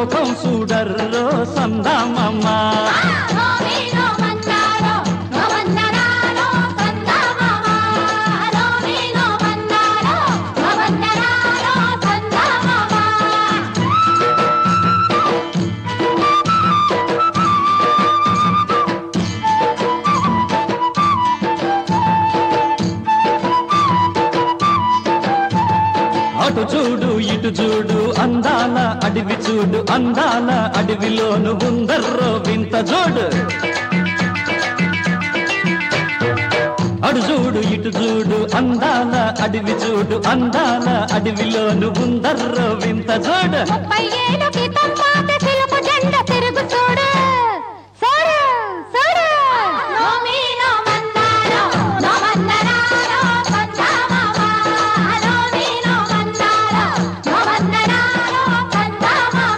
మోకం చూడర్రో సందామమ్మ నోమీనో మందారో నవందనారో సందామామ నోమీనో మందారో నవందనారో సందామామ అటు చూడు ఇటు చూడు అందాల అడవి చూడు అందాల అడవిలోను ఉందర్రో వింత జోడు అడు చూడు ఇటు చూడు అందాల అడవి చూడు అందాల అడవిలోను ఉందర్రో వింత జోడు ముప్పై ఏళ్ళ క్రితం పాత సిలుపు జెండ తిరుగు చూడు చూడు చూడు నోమీనో మందారో నవందనారో సందామామ నోమీనో మందారో నవందనారో సందామామ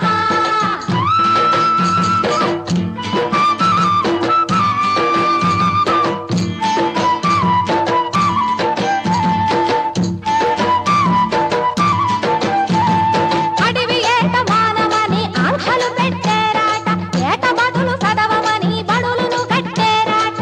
అడవి ఏట మానవని ఆంక్షలు పెట్టేరాట ఏట బదులు చదవమని బడులను కట్టేరాట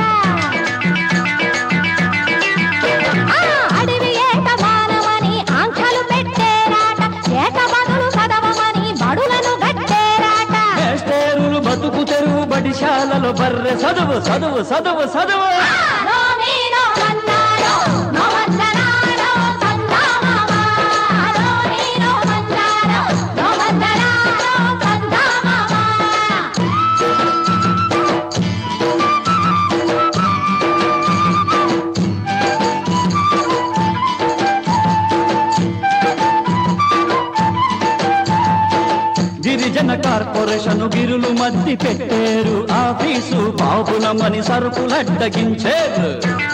ఆ, అడవి ఏట మానవని ఆంక్షలు పెట్టేరాట ఏట బదులు చదవమని బడులను కట్టేరాట మేస్టేరులు బతుకు తెరువు బడిశాలలో బర్రె చదువు చదువు చదువు చదువు నోమీనో మందారో నవందనారో సందామామ నోమీనో మందారో నవందనారో సందామామ గిరిజన కార్పొరేషన్ గిరులు మద్ది పెట్టేరు ఆఫీసు బాబులమని సరుకులడ్డగించేరు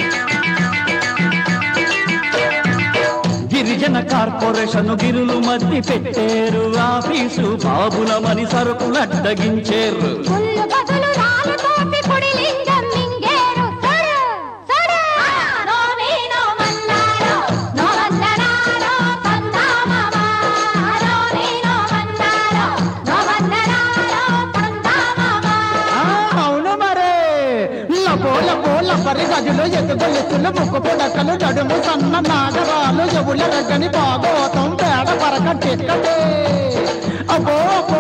గిరిజన కార్పొరేషన్ గిరులు మద్ది పెట్టేరు ఆఫీసు బాబులమని సరుకులడ్డగించేరు ముళ్ళు బదులు రాళ్ళతోటి పొడి లింగం మింగేరు సడు సడు నోమీనో మన్నారో నోవందనారో సందామామ నోమీనో మన్నారో నోవందనారో సందామామ అవును మరే లబో లబో లబ్బరి గజులు ఎత్తుగొలుసులు ముక్కు పుడకలు నడుము సన్న నాగరాలు ఎవుల రగని భాగవతం పేడ పరక టిక్కటే అబ్బో అబ్బో